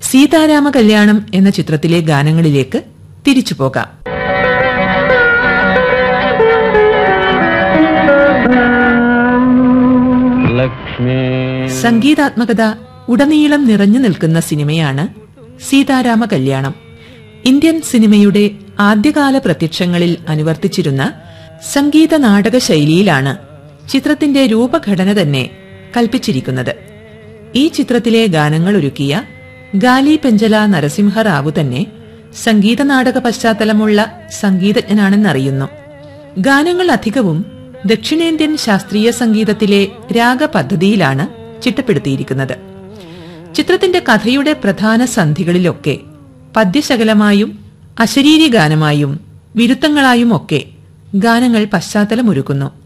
സീതാരാമ കല്യാണം എന്ന ചിത്രത്തിലെ ഗാനങ്ങളിലേക്ക് തിരിച്ചു പോകാം ലക്ഷ്മി സംഗീതാത്മകത ഉടനീളം നിറഞ്ഞു നിൽക്കുന്ന സിനിമയാണ് സീതാരാമ കല്യാണം ഇന്ത്യൻ സിനിമയുടെ ആദ്യകാല പ്രത്യക്ഷങ്ങളിൽ അനുവർത്തിച്ചിരുന്ന സംഗീത നാടക ശൈലിയിലാണ് ചിത്രത്തിന്റെ രൂപഘടന തന്നെ കൽപ്പിച്ചിരിക്കുന്നത് ഈ ചിത്രത്തിലെ ഗാനങ്ങൾ ഒരുക്കിയ ഗാലി പെഞ്ചല നരസിംഹറാവു തന്നെ സംഗീത നാടക പശ്ചാത്തലമുള്ള സംഗീതജ്ഞനാണെന്നറിയുന്നു ഗാനങ്ങൾ അധികവും ദക്ഷിണേന്ത്യൻ ശാസ്ത്രീയ സംഗീതത്തിലെ രാഗപദ്ധതിയിലാണ് ചിട്ടപ്പെടുത്തിയിരിക്കുന്നത് ചിത്രത്തിന്റെ കഥയുടെ പ്രധാന സന്ധികളിലൊക്കെ പദ്യശകലമായും അശരീരി ഗാനമായും വിരുത്തങ്ങളായും ഒക്കെ ഗാനങ്ങൾ പശ്ചാത്തലമൊരുക്കുന്നു